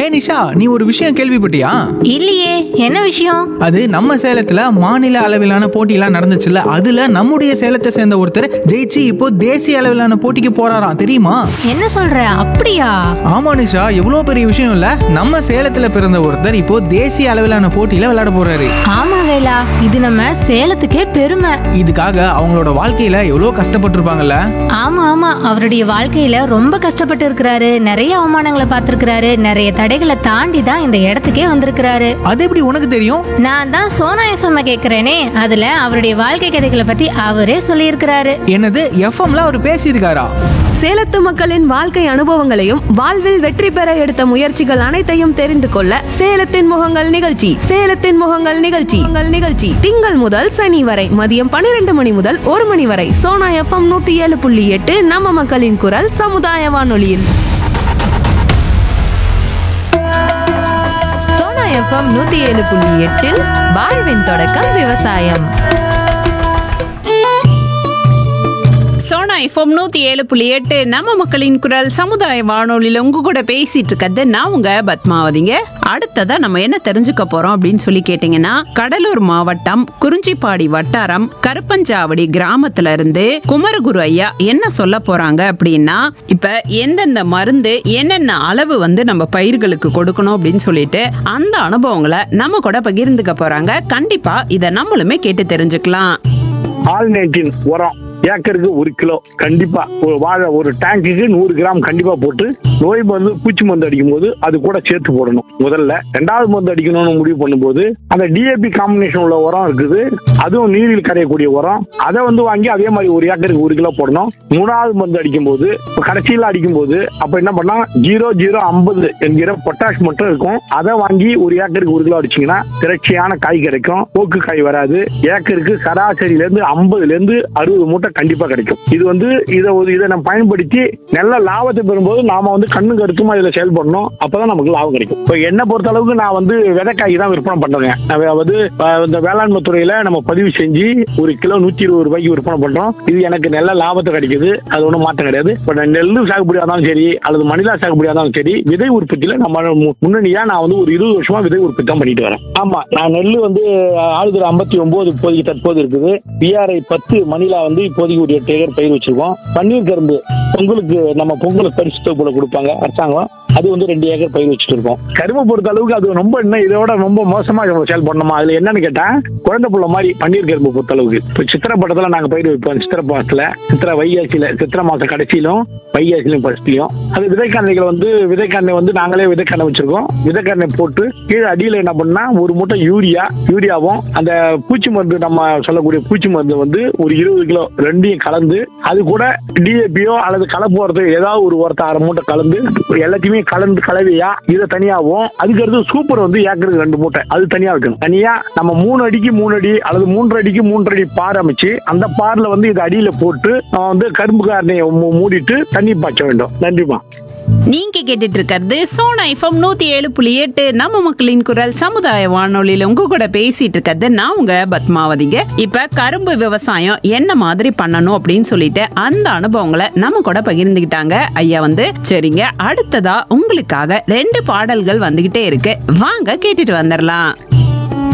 ஹே நிஷா நீ ஒரு விஷயம் கேள்விப்பட்டியா இல்லையே என்ன விஷயம் அது நம்ம சேலத்துல மாநில அளவிலான போட்டியெல்லாம் நடந்துச்சுல்ல அதுல நம்முடைய சேலத்தை சேர்ந்த ஒருத்தர் ஜெயிச்சு இப்போ தேசிய அளவிலான போட்டிக்கு போறாராம் தெரியுமா என்ன சொல்ற அப்படியா ஆமா நிஷா எவ்வளவு பெரிய விஷயம் இல்ல நம்ம சேலத்துல பிறந்த ஒருத்தர் இப்போ தேசிய அளவிலான போட்டியில விளையாட போறாரு ஆமா வேலா இது நம்ம சேலத்துக்கே பெருமை இதுக்காக அவங்களோட வாழ்க்கையில எவ்வளவு கஷ்டப்பட்டிருப்பாங்கல்ல ஆமா ஆமா அவருடைய வாழ்க்கையில ரொம்ப கஷ்டப்பட்டு இருக்கிறாரு நிறைய அவமானங்களை பார்த்திருக்கிறாரு நிறைய தடைகளை தாண்டி தான் இந்த இடத்துக்கே வந்திருக்கிறாரு அது எப்படி உனக்கு தெரியும் நான் தான் சோனா எஃப்எம் கேக்குறேனே அதுல அவருடைய வாழ்க்கை கதைகளை பத்தி அவரே சொல்லியிருக்கிறாரு என்னது எஃப்எம்ல அவர் பேசியிருக்காரா சேலத்து மக்களின் வாழ்க்கை அனுபவங்களையும் வாழ்வில் வெற்றி பெற எடுத்த முயற்சிகள் அனைத்தையும் தெரிந்து கொள்ள சேலத்தின் முகங்கள் நிகழ்ச்சி சேலத்தின் முகங்கள் நிகழ்ச்சி உங்கள் நிகழ்ச்சி திங்கள் முதல் சனி வரை மதியம் பன்னிரண்டு மணி முதல் ஒரு மணி வரை சோனா எஃப்எம் நூத்தி ஏழு புள்ளி எட்டு நம்ம மக்களின் குரல் சமுதாய வானொலியில் சோனா எஃப்எம் நூத்தி ஏழு புள்ளி எட்டில் வாழ்வின் தொடக்கம் விவசாயம் சோனா எஃப்எம் நூத்தி ஏழு புள்ளி எட்டு நம்ம மக்களின் குரல் சமுதாய வானொலியில உங்க கூட பேசிட்டு இருக்கிறது நான் உங்க பத்மாவதிங்க அடுத்ததா நம்ம என்ன தெரிஞ்சுக்க போறோம் அப்படின்னு சொல்லி கேட்டீங்கன்னா கடலூர் மாவட்டம் குறிஞ்சிப்பாடி வட்டாரம் கருப்பஞ்சாவடி கிராமத்துல இருந்து குமரகுரு ஐயா என்ன சொல்ல போறாங்க அப்படின்னா இப்ப எந்தெந்த மருந்து என்னென்ன அளவு வந்து நம்ம பயிர்களுக்கு கொடுக்கணும் அப்படின்னு சொல்லிட்டு அந்த அனுபவங்களை நம்ம கூட பகிர்ந்துக்க போறாங்க கண்டிப்பா இதை நம்மளுமே கேட்டு தெரிஞ்சுக்கலாம் ஆல் நைன்டீன் உரம் ஏக்கருக்கு ஒரு கிலோ கண்டிப்பா ஒரு வாழை ஒரு டேங்குக்கு நூறு கிராம் கண்டிப்பா போட்டு நோய் மருந்து பூச்சி மருந்து அடிக்கும் போது அது கூட சேர்த்து போடணும் முதல்ல ரெண்டாவது மருந்து அடிக்கணும்னு முடிவு பண்ணும்போது அந்த டிஏபி காம்பினேஷன் உள்ள உரம் இருக்குது அதுவும் நீரில் கரையக்கூடிய உரம் அதை வந்து வாங்கி அதே மாதிரி ஒரு ஏக்கருக்கு ஒரு கிலோ போடணும் மூணாவது மருந்து அடிக்கும் போது இப்ப கடைசியில அடிக்கும் போது அப்ப என்ன பண்ணா ஜீரோ ஜீரோ ஐம்பது என்கிற பொட்டாஷ் மட்டும் இருக்கும் அதை வாங்கி ஒரு ஏக்கருக்கு ஒரு கிலோ அடிச்சீங்கன்னா திரட்சியான காய் கிடைக்கும் போக்கு காய் வராது ஏக்கருக்கு சராசரியில இருந்து ஐம்பதுல இருந்து அறுபது மூட்டை கண்டிப்பா கிடைக்கும் இது வந்து இதை ஒரு இதை நம்ம பயன்படுத்தி நல்ல லாபத்தை பெறும்போது நாம வந்து கண்ணு கருத்துமா இதுல செயல்படணும் அப்பதான் நமக்கு லாபம் கிடைக்கும் இப்போ என்ன பொறுத்த அளவுக்கு நான் வந்து விதைக்காய் தான் விற்பனை பண்றேங்க அதாவது அஹ், இந்த வேளாண்மை துறையில நம்ம பதிவு செஞ்சு ஒரு கிலோ நூத்தி இருபது ரூபாய்க்கு விற்பனை பண்றோம் இது எனக்கு நல்ல லாபத்தை கிடைக்குது அது ஒன்றும் மாற்றம் கிடையாது இப்போ நான் நெல் சாகுபடியா இருந்தாலும் சரி அல்லது மணிலா சாகுபடியா இருந்தாலும் சரி விதை உற்பத்தியில நம்ம மு- முன்னணியா நான் வந்து ஒரு இருபது வருஷமா விதை உற்பத்தி தான் பண்ணிட்டு வரேன் ஆமா நான் நெல் வந்து ஆளுதர் ஐம்பத்தி ஒன்பது இப்போதைக்கு தற்போது இருக்குது பிஆர்ஐ பத்து மணிலா வந்து இப்போதைக்கு ஒரு எட்டு ஏக்கர் பயிர் வச்சிருக்கோம் பன்னீர் கரும்பு பொங்கலுக்கு நம்ம பொங்கலுக்கு பரிசு தொகுப்புல கொடுப்பாங்க அரசாங்கம் அது வந்து ரெண்டு ஏக்கர் பயிர் வச்சுட்டு இருக்கோம் கரும்பு பொறுத்த அளவுக்கு அது ரொம்ப இன்னும் இதோட ரொம்ப மோசமா செயல் பண்ணணுமா அதுல என்னன்னு கேட்டா குழந்தை புள்ள மாதிரி பன்னீர் கரும்பு பொறுத்த அளவுக்கு இப்போ சித்திரை பட்டத்துல நாங்க பயிர் வைப்போம் சித்திரை மாசத்துல சித்திரை வைகாசியில சித்திரை மாசம் கடைசியிலும் வைகாசியிலும் ஃபர்ஸ்ட்லயும் அது விதைக்கண்ணைகள் வந்து விதைக்கண்ணை வந்து நாங்களே விதைக்கண்ணை வச்சிருக்கோம் விதைக்கண்ணை போட்டு கீழே அடியில என்ன பண்ணா ஒரு மூட்டை யூரியா யூரியாவும் அந்த பூச்சி மருந்து நம்ம சொல்லக்கூடிய பூச்சி மருந்து வந்து ஒரு இருபது கிலோ ரெண்டையும் கலந்து அது கூட டிஏபியோ அல்லது கலப்பு உரத்தை ஏதாவது ஒரு உரத்தை அரை மூட்டை கலந்து எல்லாத்தையுமே கலந்து கலவையா இதை தனியாவும் அதுக்கு அடுத்து சூப்பர் வந்து ஏக்கருக்கு ரெண்டு மூட்டை அது தனியா வைக்கணும் தனியா நம்ம மூணு அடிக்கு மூணு அடி அல்லது மூன்று அடிக்கு மூன்று அடி பார் அமைச்சு அந்த பார்ல வந்து இது அடியில போட்டு நம்ம வந்து கரும்பு காரணையை மூ- மூடிட்டு தண்ணி பாய்ச்ச வேண்டும் நன்றிமா நீங்க கேட்டுட்டு இருக்கிறது சோனா எஃப்எம் நூத்தி ஏழு புள்ளி எட்டு நம்ம மக்களின் குரல் சமுதாய வானொலியில உங்க கூட பேசிட்டு இருக்கிறது நான் உங்க பத்மாவதிங்க இப்ப கரும்பு விவசாயம் என்ன மாதிரி பண்ணணும் அப்படின்னு சொல்லிட்டு அந்த அனுபவங்களை நம்ம கூட பகிர்ந்துகிட்டாங்க ஐயா வந்து சரிங்க அடுத்ததா உங்களுக்காக ரெண்டு பாடல்கள் வந்துகிட்டே இருக்கு வாங்க கேட்டுட்டு வந்துடலாம்